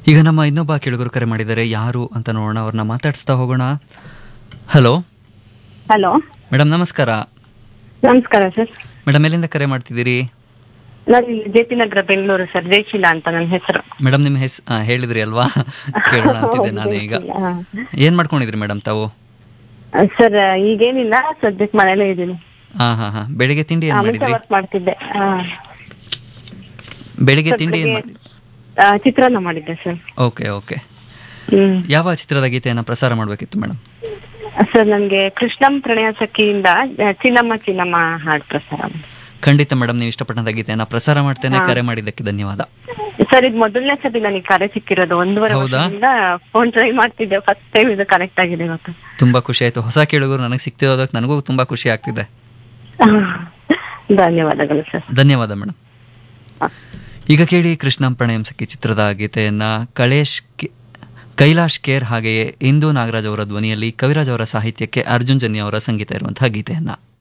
ಈಗ ನಮ್ಮ ಇನ್ನೊಬ್ಬ ಕೇಳುಗರು ಕರೆ ಮಾಡಿದ್ದಾರೆ ಯಾರು ಅಂತ ನೋಡೋಣ ಅವ್ರನ್ನ ಮಾತಾಡಿಸ್ತಾ ಹೋಗೋಣ ಹಲೋ ಹಲೋ ಮೇಡಮ್ ನಮಸ್ಕಾರ ನಮಸ್ಕಾರ ಸರ್ ಮೇಡಮ್ ಎಲ್ಲಿಂದ ಕರೆ ಮಾಡ್ತಿದ್ದೀರಿ ನಾನು ಇಲ್ಲಿ J P Nagar Bengaluru sir Jayasheela ಅಂತ ನನ್ನ ಹೆಸರು ಮೇಡಮ್ ನಿಮ್ಮ ಹೆಸ್ ಆ, ಹೇಳಿದ್ರಿ ಅಲ್ವಾ ಕೇಳೋಣ ಅಂತಿದ್ದೆ ನಾನು ಈಗ ಹಾ. ಏನ್ ಮಾಡ್ಕೊಂಡಿದ್ರಿ ಮೇಡಮ್ ತಾವು ಸರ್ ಈಗೇನಿಲ್ಲ ಸದ್ಯಕ್ಕೆ ಮನೇಲೇ ಇದ್ದೀನಿ ಹಾ ಹಾ ಹಾ ಬೆಳಿಗ್ಗೆ ತಿಂಡಿ ಏನ್ ಮುಂಚೆ ಮಾಡಿದ್ರಿ ವರ್ಕ್ ಮಾಡ್ತಿದ್ದೆ ಹಾ. ಬೆಳಿಗ್ಗೆ ಸರ್, ತಿಂಡಿ ಏನ್ ಬೆಳಿಗ್ಗೆ, ಮಾಡಿದ್ರಿ ಆ, ಚಿತ್ರಾನ್ನ ಮಾಡಿದ್ದೆ ಸರ್ ಓಕೆ ಓಕೆ ಹ್ಮ್ ಯಾವ ಚಿತ್ರದ ಗೀತೆಯನ್ನ ಪ್ರಸಾರ ಮಾಡ್ಬೇಕಿತ್ತು ಮೇಡಮ್ ಸರ್ ನನ್ಗೆ ಕೃಷ್ಣಂ ಪ್ರಣಯ ಸಖಿಯಿಂದ ಆ, ಚಿನ್ನಮ್ಮ ಚಿನ್ನಮ್ಮ ಹಾಡು ಪ್ರಸಾರ ಮಾಡಿ. ಖಂಡಿತ ಮೇಡಮ್ ನೀವು ಇಷ್ಟಪಟ್ಟಂತ ಗೀತೆಯನ್ನ ಪ್ರಸಾರ ಮಾಡ್ತೇನೆ ಕರೆ ಮಾಡಿದ್ದಕ್ಕೆ ಧನ್ಯವಾದ ಸರ್ ಇದು ಮೊದಲನೇ ಸತಿ ನನಗೆ ಕರೆ ಸಿಕ್ಕಿರೋದು ಒಂದೂವರೆ ಹೌದಾ? ವರ್ಷದಿಂದ ಫೋನ್ ಟ್ರೈ ಮಾಡ್ತಿದ್ದೆ ಫಸ್ಟ್ ಟೈಮ್ ಇದು ಕನೆಕ್ಟ್ ಆಗಿದೆ ಇವತ್ತು ತುಂಬಾ ಖುಷಿ ಆಯ್ತು ಹೊಸ ಕೇಳುಗರು ನನಗೆ ಸಿಗ್ತಿರೋದಕ್ಕೆ ನನಗೂ ತುಂಬಾ ಖುಷಿ ಆಗ್ತಿದೆ ಆ, ಧನ್ಯವಾದಗಳು ಸರ್ ಧನ್ಯವಾದ ಮೇಡಮ್ ಹಾ. ಈಗ ಕೇಳಿ ಕೃಷ್ಣಂ ಪ್ರಣಯಂ ಸಖಿ ಚಿತ್ರದ ಗೀತೆಯನ್ನ ಕಳೇಶ್ ಕೆ- ಕೈಲಾಶ್ ಕೇರ್ ಹಾಗೆಯೇ ಇಂದು ನಾಗರಾಜ್ ಅವರ ಧ್ವನಿಯಲ್ಲಿ ಕವಿರಾಜ್ ಅವರ ಸಾಹಿತ್ಯಕ್ಕೆ ಅರ್ಜುನ್ ಜನ್ಯ ಅವರ ಸಂಗೀತ ಇರುವಂತಹ ಗೀತೆಯನ್ನ